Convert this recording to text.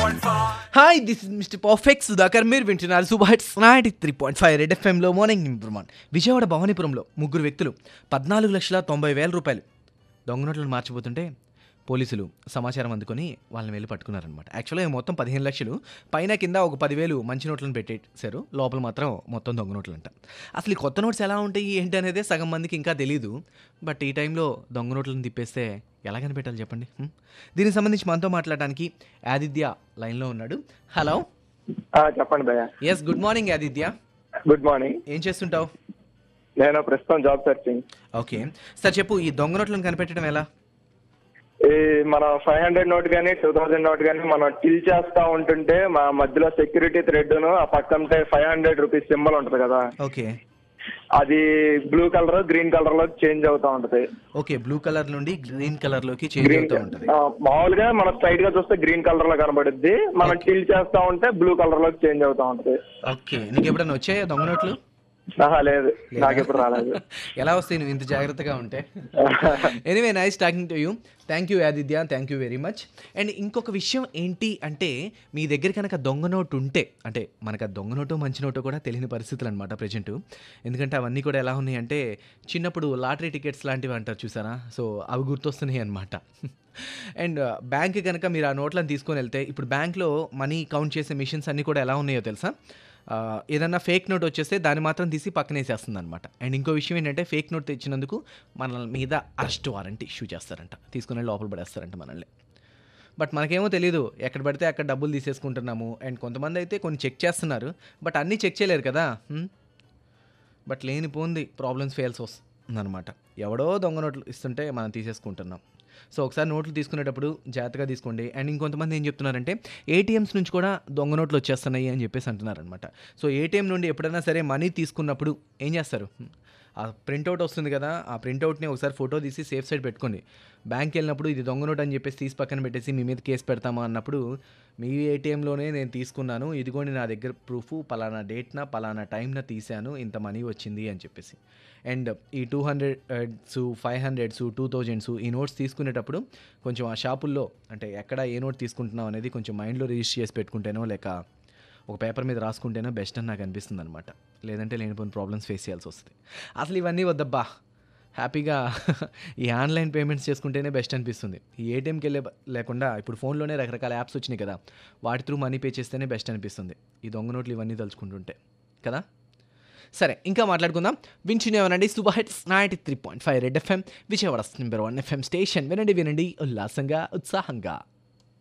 Hi this is mister perfect Sudhakar మీరు వింటున్నారు super hits ninety three point five red ఎఫ్ఎంలో morning improvement Vijayawada భవానీపురంలో ముగ్గురు వ్యక్తులు పద్నాలుగు లక్షల తొంభై వేల రూపాయలు దొంగ నోట్లను మార్చిపోతుంటే పోలీసులు సమాచారం అందుకొని వాళ్ళని వెళ్ళి పట్టుకున్నారనమాట యాక్చువల్గా మొత్తం పదిహేను లక్షలు పైన కింద ఒక పదివేలు మంచి నోట్లను పెట్టేశారు లోపల మాత్రం మొత్తం దొంగ నోట్లు అంట అసలు ఈ కొత్త నోట్స్ ఎలా ఉంటాయి ఏంటి అనేది సగం మందికి ఇంకా తెలియదు బట్ ఈ టైంలో దొంగ నోట్లను తిప్పేస్తే ఎలా కనిపెట్టాలి చెప్పండి హ్మ్? దీనికి సంబంధించి మనతో మాట్లాడడానికి ఆదిత్య లైన్లో ఉన్నాడు హలో ఆ, చెప్పండి భయ్య yes good morning Aditya good morning ఏం చేస్తుంటావు నేను ప్రస్తుతం జాబ్ సెర్చింగ్ ఓకే సార్ చెప్పు ఈ దొంగ నోట్లను కనిపెట్టడం ఎలా ఈ మన ఫైవ్ హండ్రెడ్ నోట్ కానీ టూ థౌసండ్ నోట్ కానీ మనం టిల్ చేస్తా ఉంటుంటే మా మధ్యలో సెక్యూరిటీ థ్రెడ్ ను ఆ పక్కన ఫైవ్ హండ్రెడ్ రూపీస్ సింబల్ ఉంటది కదా ఓకే అది బ్లూ కలర్ గ్రీన్ కలర్ లో చేంజ్ అవుతా ఉంటది ఓకే బ్లూ కలర్ నుండి గ్రీన్ కలర్ లోకి చేంజ్ గ్రీన్ అవుతూ ఉంటుంది మామూలుగా మనం స్ట్రైట్ గా చూస్తే గ్రీన్ కలర్ లో కనబడుద్ది మనం టిల్ చేస్తా ఉంటే బ్లూ కలర్ లోకి చేంజ్ అవుతా ఉంటది ఓకే నీకు ఎప్పుడైనా వచ్చాయా దొంగ నోట్లు ఆహా లేదు నాకు ఎప్పుడు రాలేదు ఎలా వస్తాయి నువ్వు ఇంత జాగ్రత్తగా ఉంటే anyway nice talking to you thank you Aditya thank you very much and ఇంకొక విషయం ఏంటి అంటే మీ దగ్గర కనుక దొంగ నోటు ఉంటే అంటే మనకు ఆ దొంగ నోటు మంచి నోటు కూడా తెలియని పరిస్థితులు అనమాట ప్రజెంట్ ఎందుకంటే అవన్నీ కూడా ఎలా ఉన్నాయి అంటే చిన్నప్పుడు లాటరీ టికెట్స్ లాంటివి అంటారు చూసారా సో అవి గుర్తొస్తున్నాయి అనమాట అండ్ బ్యాంక్ కనుక మీరు ఆ నోట్లను తీసుకొని వెళ్తే ఇప్పుడు బ్యాంక్లో మనీ కౌంట్ చేసే మిషన్స్ అన్నీ కూడా ఎలా ఉన్నాయో తెలుసా ఆ, ఏదన్నా ఫేక్ నోట్ వచ్చేస్తే దాన్ని మాత్రం తీసి పక్కనేసేస్తుంది అనమాట అండ్ ఇంకో విషయం ఏంటంటే ఫేక్ నోట్ తెచ్చినందుకు మన మీద అరెస్ట్ వారెంట్ ఇష్యూ చేస్తారంట తీసుకుని లోపల పడేస్తారంట మనల్ని బట్ మనకేమో తెలియదు ఎక్కడ పడితే అక్కడ డబ్బులు తీసేసుకుంటున్నాము అండ్ కొంతమంది అయితే కొన్ని చెక్ చేస్తున్నారు బట్ అన్నీ చెక్ చేయలేరు కదా హ్మ్? బట్ లేనిపోంది ప్రాబ్లమ్స్ ఫెయిల్స్ వస్తుందన్నమాట ఎవడో దొంగ నోట్లు ఇస్తుంటే మనం తీసేసుకుంటున్నాం సో ఒకసారి నోట్లు తీసుకునేటప్పుడు జాగ్రత్తగా తీసుకోండి అండ్ ఇంకొంతమంది ఏం చెప్తున్నారంటే ఏటీఎమ్స్ నుంచి కూడా దొంగ నోట్లు వచ్చేస్తున్నాయి అని చెప్పేసి అంటున్నారనమాట సో ఏటీఎం నుండి ఎప్పుడైనా సరే మనీ తీసుకున్నప్పుడు ఏం చేస్తారు ఆ ప్రింట్అవుట్ వస్తుంది కదా ఆ ప్రింట్అవుట్ని ఒకసారి ఫోటో తీసి సేఫ్ సైడ్ పెట్టుకోండి బ్యాంక్ వెళ్ళినప్పుడు ఇది దొంగ నోట్ అని చెప్పేసి తీసి పక్కన పెట్టేసి మీ మీద కేసు పెడతామా అన్నప్పుడు మీ ఏటీఎంలోనే నేను తీసుకున్నాను ఇదిగోండి నా దగ్గర ప్రూఫ్ పలానా డేట్న పలానా టైంన తీశాను ఇంత మనీ వచ్చింది అని చెప్పేసి అండ్ ఈ two hundreds five hundreds two thousands ఈ నోట్స్ తీసుకునేటప్పుడు కొంచెం ఆ షాపుల్లో అంటే ఎక్కడ ఏ నోట్ తీసుకుంటున్నాం అనేది కొంచెం మైండ్లో రిజిస్టర్ చేసి పెట్టుకుంటేనో లేక ఒక పేపర్ మీద రాసుకుంటేనో బెస్ట్ అని నాకు అనిపిస్తుంది అనమాట లేదంటే లేనిపోయిన ప్రాబ్లమ్స్ ఫేస్ చేయాల్సి వస్తుంది అసలు ఇవన్నీ వద్దబ్బా హ్యాపీగా ఈ ఆన్లైన్ పేమెంట్స్ చేసుకుంటేనే బెస్ట్ అనిపిస్తుంది ఈ ఏటీఎంకి వెళ్ళే బ- లేకుండా ఇప్పుడు ఫోన్లోనే రకరకాల యాప్స్ వచ్చినాయి కదా వాటి త్రూ మనీ పే చేస్తేనే బెస్ట్ అనిపిస్తుంది ఈ దొంగ నోట్లు ఇవన్నీ తలుచుకుంటుంటే కదా సరే ఇంకా మాట్లాడుకుందాం వింటున్నామనండి super hits ninety three point five red FM Vijayawada number one FM station వినండి వినండి ఉల్లాసంగా ఉత్సాహంగా